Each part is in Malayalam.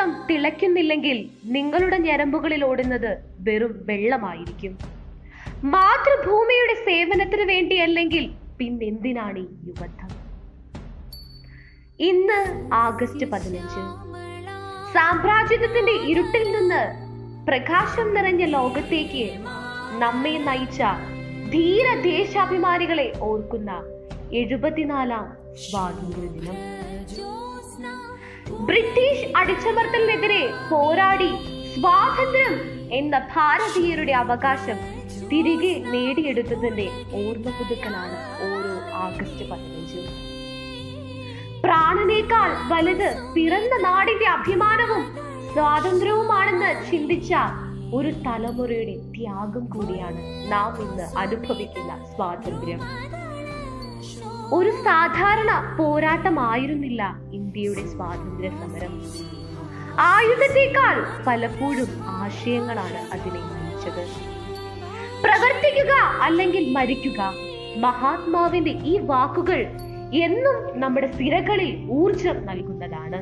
രക്തം തിളയ്ക്കുന്നില്ലെങ്കിൽ നിങ്ങളുടെ ഞരമ്പുകളിൽ ഓടുന്നത് വെറും വെള്ളമായിരിക്കും മാതൃഭൂമിയുടെ സേവനത്തിന് വേണ്ടിയല്ലെങ്കിൽ പിന്നെന്തിനാണ് ഈ യുവത്വം ഇന്ന് ആഗസ്റ്റ് പതിനഞ്ച് സാമ്രാജ്യത്വത്തിന്റെ ഇരുട്ടിൽ നിന്ന് പ്രകാശം നിറഞ്ഞ ലോകത്തേക്ക് നമ്മെ നയിച്ച ധീര ദേശാഭിമാനികളെ ഓർക്കുന്ന എഴുപത്തിനാലാം സ്വാതന്ത്ര്യ ദിനം ബ്രിട്ടീഷ് അടിച്ചമർത്തലിനെതിരെ പോരാടി സ്വാതന്ത്ര്യം എന്ന ഭാരതീയരുടെ അവകാശം തിരികെ നേടിയെടുത്തതിന്റെ ഓർമ്മ പുതുക്കലാണ് ഓരോ ആഗസ്റ്റ് പതിനഞ്ച് പ്രാണനേക്കാൾ വലുത് പിറന്ന നാടിന്റെ അഭിമാനവും സ്വാതന്ത്ര്യവുമാണെന്ന് ചിന്തിച്ച ഒരു തലമുറയുടെ ത്യാഗം കൂടിയാണ് നാം ഇന്ന് അനുഭവിക്കുന്ന സ്വാതന്ത്ര്യം ഒരു സാധാരണ പോരാട്ടമായിരുന്നില്ല ഇന്ത്യയുടെ സ്വാതന്ത്ര്യ സമരം ആയുധത്തെക്കാൾ പലപ്പോഴും ആശയങ്ങളാണ് അതിനെ നയിച്ചത് പ്രവർത്തിക്കുക അല്ലെങ്കിൽ മരിക്കുക മഹാത്മാവിന്റെ ഈ വാക്കുകൾ എന്നും നമ്മുടെ സിരകളിൽ ഊർജം നൽകുന്നതാണ്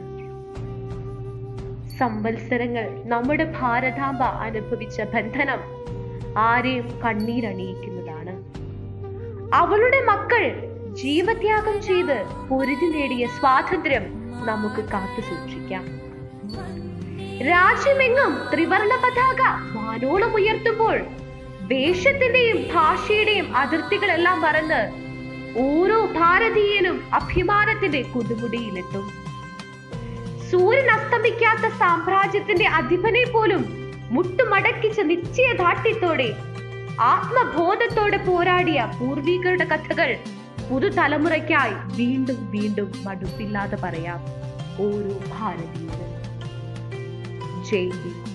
സംവത്സരങ്ങൾ നമ്മുടെ ഭാരതാംബ അനുഭവിച്ച ബന്ധനം ആരെയും കണ്ണീരണിയിക്കുന്നതാണ് അവളുടെ മക്കൾ ജീവത്യാഗം ചെയ്ത് പൊരുതി നേടിയ സ്വാതന്ത്ര്യം നമുക്ക് കാത്തു സൂക്ഷിക്കാം രാജ്യമെങ്ങും ത്രിവർണ പതാക വാനോളം ഉയർത്തുമ്പോൾ വേഷത്തിന്റെയും ഭാഷയുടെയും അതിർത്തികളെല്ലാം മറന്ന് ഓരോ ഭാരതീയനും അഭിമാനത്തിന്റെ കുതുമുടിയിലെത്തും സൂര്യൻ അസ്തമിക്കാത്ത സാമ്രാജ്യത്തിന്റെ അധിപനെ പോലും മുട്ടുമടക്കിച്ച നിശ്ചയദാർഢ്യത്തോടെ ആത്മബോധത്തോടെ പോരാടിയ പൂർവികരുടെ കഥകൾ പുതുതലമുറയ്ക്കായി വീണ്ടും വീണ്ടും മടുപ്പില്ലാതെ പറയാം ഓരോ ഭാരതീയനും ജയ് ഹിന്ദ്